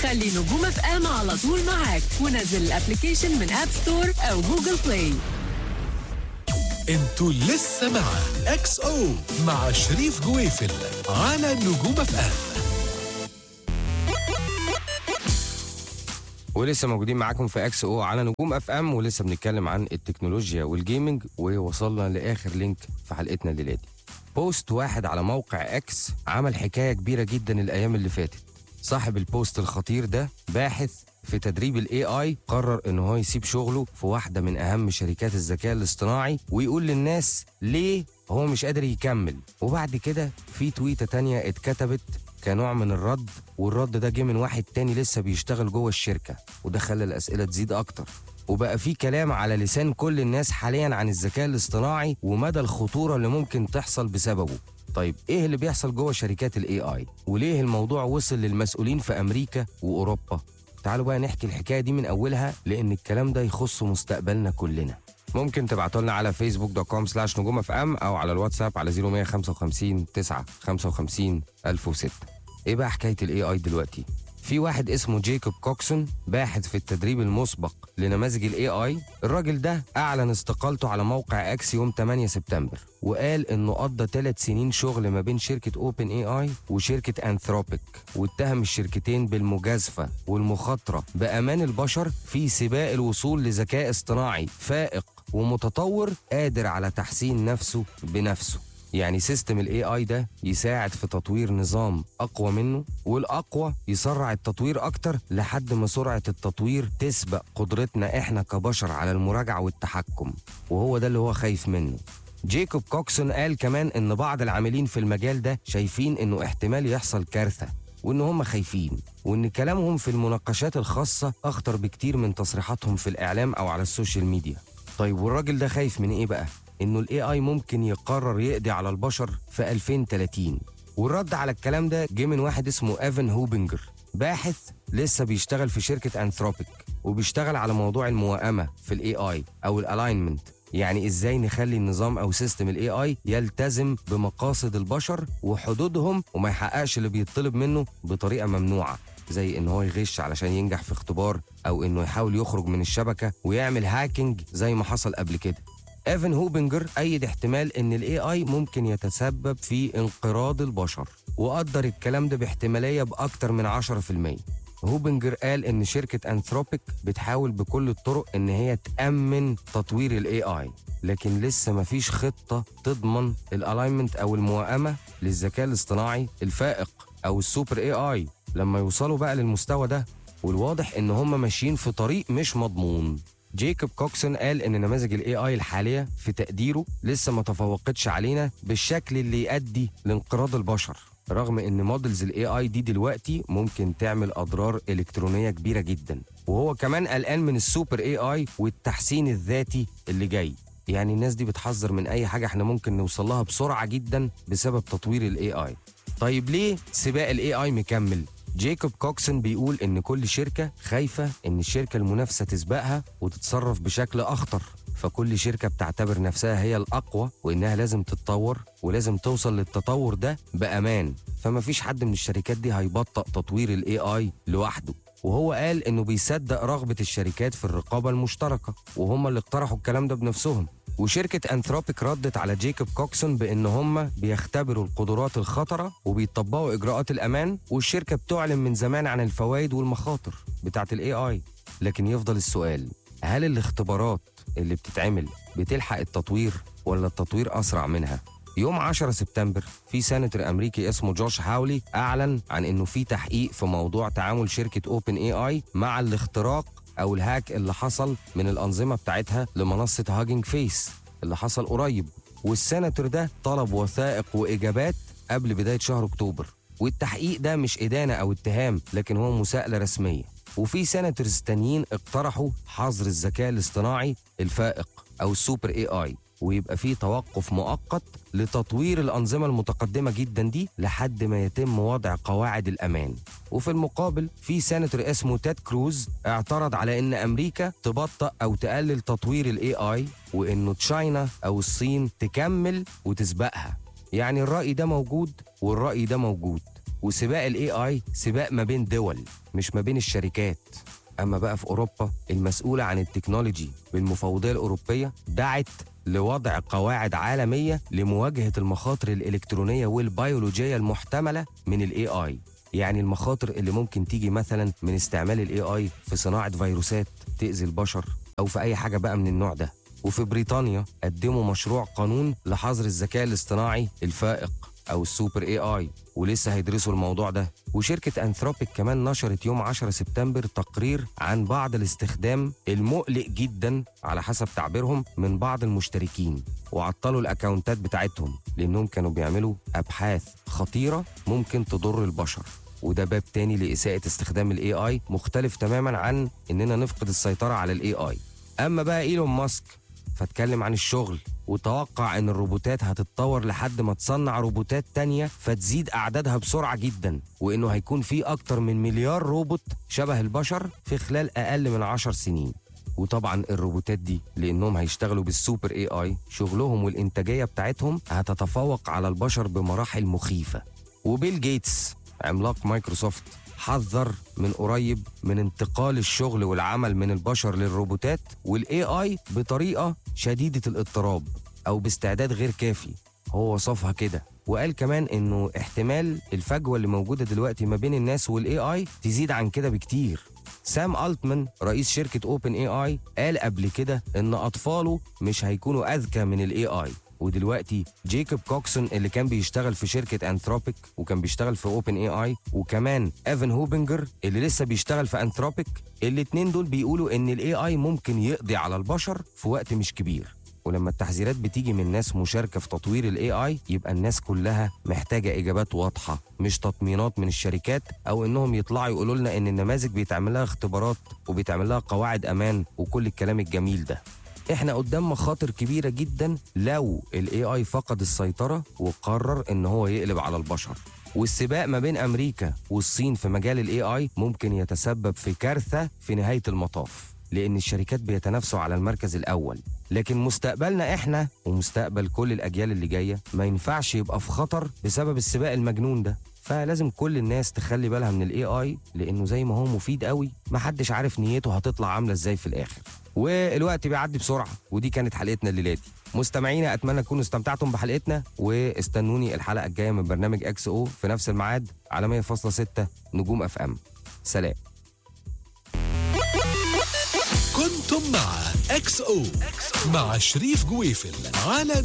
خلي نجوم اف ام على طول معاك ونزل الابلكيشن من اب ستور او جوجل بلاي انتوا لسه مع اكس او مع شريف جويفل على نجوم اف ام ولسه موجودين معاكم في اكس او على نجوم اف ام ولسه بنتكلم عن التكنولوجيا والجيمنج ووصلنا لاخر لينك في حلقتنا الليله دي بوست واحد على موقع اكس عمل حكايه كبيره جدا الايام اللي فاتت صاحب البوست الخطير ده باحث في تدريب الاي اي قرر ان هو يسيب شغله في واحده من اهم شركات الذكاء الاصطناعي ويقول للناس ليه هو مش قادر يكمل وبعد كده في تويته تانية اتكتبت كنوع من الرد والرد ده جه من واحد تاني لسه بيشتغل جوه الشركه وده خلى الاسئله تزيد اكتر وبقى في كلام على لسان كل الناس حاليا عن الذكاء الاصطناعي ومدى الخطوره اللي ممكن تحصل بسببه طيب ايه اللي بيحصل جوه شركات الاي اي وليه الموضوع وصل للمسؤولين في امريكا واوروبا تعالوا بقى نحكي الحكايه دي من اولها لان الكلام ده يخص مستقبلنا كلنا ممكن تبعتوا لنا على فيسبوك دوت كوم سلاش نجوم اف ام او على الواتساب على 0155 9 55 1006 ايه بقى حكايه الاي اي دلوقتي في واحد اسمه جيكوب كوكسون باحث في التدريب المسبق لنماذج الاي اي الراجل ده اعلن استقالته على موقع اكس يوم 8 سبتمبر وقال انه قضى ثلاث سنين شغل ما بين شركه اوبن اي اي وشركه انثروبيك واتهم الشركتين بالمجازفه والمخاطره بامان البشر في سباق الوصول لذكاء اصطناعي فائق ومتطور قادر على تحسين نفسه بنفسه يعني سيستم الاي اي ده يساعد في تطوير نظام اقوى منه والاقوى يسرع التطوير اكتر لحد ما سرعه التطوير تسبق قدرتنا احنا كبشر على المراجعه والتحكم وهو ده اللي هو خايف منه جيكوب كوكسون قال كمان ان بعض العاملين في المجال ده شايفين انه احتمال يحصل كارثه وان هم خايفين وان كلامهم في المناقشات الخاصه اخطر بكتير من تصريحاتهم في الاعلام او على السوشيال ميديا طيب والراجل ده خايف من ايه بقى انه الاي اي ممكن يقرر يقضي على البشر في 2030 والرد على الكلام ده جه من واحد اسمه ايفن هوبنجر باحث لسه بيشتغل في شركه انثروبيك وبيشتغل على موضوع الموائمه في الاي اي او الالاينمنت يعني ازاي نخلي النظام او سيستم الاي اي يلتزم بمقاصد البشر وحدودهم وما يحققش اللي بيطلب منه بطريقه ممنوعه زي ان هو يغش علشان ينجح في اختبار او انه يحاول يخرج من الشبكه ويعمل هاكينج زي ما حصل قبل كده ايفن هوبنجر ايد احتمال ان الاي اي ممكن يتسبب في انقراض البشر وقدر الكلام ده باحتماليه باكتر من 10% هوبنجر قال ان شركه انثروبيك بتحاول بكل الطرق ان هي تامن تطوير الاي اي لكن لسه مفيش خطه تضمن الالاينمنت او الموائمه للذكاء الاصطناعي الفائق او السوبر اي اي لما يوصلوا بقى للمستوى ده والواضح ان هم ماشيين في طريق مش مضمون جيكوب كوكسون قال ان نماذج الاي اي الحاليه في تقديره لسه ما تفوقتش علينا بالشكل اللي يؤدي لانقراض البشر رغم ان موديلز الاي اي دي دلوقتي ممكن تعمل اضرار الكترونيه كبيره جدا وهو كمان قلقان من السوبر اي اي والتحسين الذاتي اللي جاي يعني الناس دي بتحذر من اي حاجه احنا ممكن نوصل لها بسرعه جدا بسبب تطوير الاي اي طيب ليه سباق الاي اي مكمل جيكوب كوكسون بيقول ان كل شركه خايفه ان الشركه المنافسه تسبقها وتتصرف بشكل اخطر فكل شركه بتعتبر نفسها هي الاقوى وانها لازم تتطور ولازم توصل للتطور ده بامان فما فيش حد من الشركات دي هيبطأ تطوير الاي اي لوحده وهو قال انه بيصدق رغبه الشركات في الرقابه المشتركه وهم اللي اقترحوا الكلام ده بنفسهم وشركة أنثروبيك ردت على جيكوب كوكسون بإن هم بيختبروا القدرات الخطرة وبيطبقوا إجراءات الأمان والشركة بتعلن من زمان عن الفوائد والمخاطر بتاعة الاي اي لكن يفضل السؤال هل الاختبارات اللي بتتعمل بتلحق التطوير ولا التطوير أسرع منها؟ يوم 10 سبتمبر في سيناتور امريكي اسمه جوش هاولي اعلن عن انه في تحقيق في موضوع تعامل شركه اوبن اي اي مع الاختراق او الهاك اللي حصل من الانظمه بتاعتها لمنصه هاجينج فيس اللي حصل قريب والسيناتور ده طلب وثائق واجابات قبل بدايه شهر اكتوبر والتحقيق ده مش ادانه او اتهام لكن هو مساءله رسميه وفي سيناتورز تانيين اقترحوا حظر الذكاء الاصطناعي الفائق او السوبر اي اي ويبقى في توقف مؤقت لتطوير الأنظمة المتقدمة جدا دي لحد ما يتم وضع قواعد الأمان وفي المقابل في سيناتور اسمه تيد كروز اعترض على ان امريكا تبطأ او تقلل تطوير الاي اي وانه تشاينا او الصين تكمل وتسبقها يعني الرأي ده موجود والرأي ده موجود وسباق الاي اي سباق ما بين دول مش ما بين الشركات اما بقى في اوروبا المسؤوله عن التكنولوجي بالمفوضيه الاوروبيه دعت لوضع قواعد عالميه لمواجهه المخاطر الالكترونيه والبيولوجيه المحتمله من الاي اي يعني المخاطر اللي ممكن تيجي مثلا من استعمال الاي اي في صناعه فيروسات تاذي البشر او في اي حاجه بقى من النوع ده وفي بريطانيا قدموا مشروع قانون لحظر الذكاء الاصطناعي الفائق او السوبر اي اي ولسه هيدرسوا الموضوع ده وشركة أنثروبيك كمان نشرت يوم 10 سبتمبر تقرير عن بعض الاستخدام المقلق جدا على حسب تعبيرهم من بعض المشتركين وعطلوا الأكاونتات بتاعتهم لأنهم كانوا بيعملوا أبحاث خطيرة ممكن تضر البشر وده باب تاني لإساءة استخدام الاي اي مختلف تماما عن إننا نفقد السيطرة على الاي اي أما بقى إيلون ماسك فاتكلم عن الشغل وتوقع ان الروبوتات هتتطور لحد ما تصنع روبوتات تانية فتزيد اعدادها بسرعة جدا وانه هيكون في اكتر من مليار روبوت شبه البشر في خلال اقل من عشر سنين وطبعا الروبوتات دي لانهم هيشتغلوا بالسوبر اي اي شغلهم والانتاجية بتاعتهم هتتفوق على البشر بمراحل مخيفة وبيل جيتس عملاق مايكروسوفت حذر من قريب من انتقال الشغل والعمل من البشر للروبوتات والاي اي بطريقه شديده الاضطراب او باستعداد غير كافي هو وصفها كده وقال كمان انه احتمال الفجوه اللي موجوده دلوقتي ما بين الناس والاي اي تزيد عن كده بكتير سام التمان رئيس شركه اوبن اي اي قال قبل كده ان اطفاله مش هيكونوا اذكى من الاي اي ودلوقتي جيكوب كوكسون اللي كان بيشتغل في شركة انثروبيك وكان بيشتغل في اوبن اي اي وكمان ايفن هوبنجر اللي لسه بيشتغل في انثروبيك الاتنين دول بيقولوا ان الاي اي ممكن يقضي على البشر في وقت مش كبير ولما التحذيرات بتيجي من ناس مشاركة في تطوير الاي اي يبقى الناس كلها محتاجة اجابات واضحة مش تطمينات من الشركات او انهم يطلعوا يقولوا لنا ان النماذج بيتعمل لها اختبارات وبيتعمل لها قواعد امان وكل الكلام الجميل ده احنا قدام مخاطر كبيره جدا لو الاي اي فقد السيطره وقرر ان هو يقلب على البشر والسباق ما بين امريكا والصين في مجال الاي اي ممكن يتسبب في كارثه في نهايه المطاف لان الشركات بيتنافسوا على المركز الاول لكن مستقبلنا احنا ومستقبل كل الاجيال اللي جايه ما ينفعش يبقى في خطر بسبب السباق المجنون ده فلازم كل الناس تخلي بالها من الاي اي لانه زي ما هو مفيد قوي محدش عارف نيته هتطلع عامله ازاي في الاخر والوقت بيعدي بسرعه ودي كانت حلقتنا الليله دي مستمعينا اتمنى تكونوا استمتعتم بحلقتنا واستنوني الحلقه الجايه من برنامج اكس او في نفس الميعاد على 100.6 نجوم اف ام سلام كنتم مع اكس او مع شريف جويفل على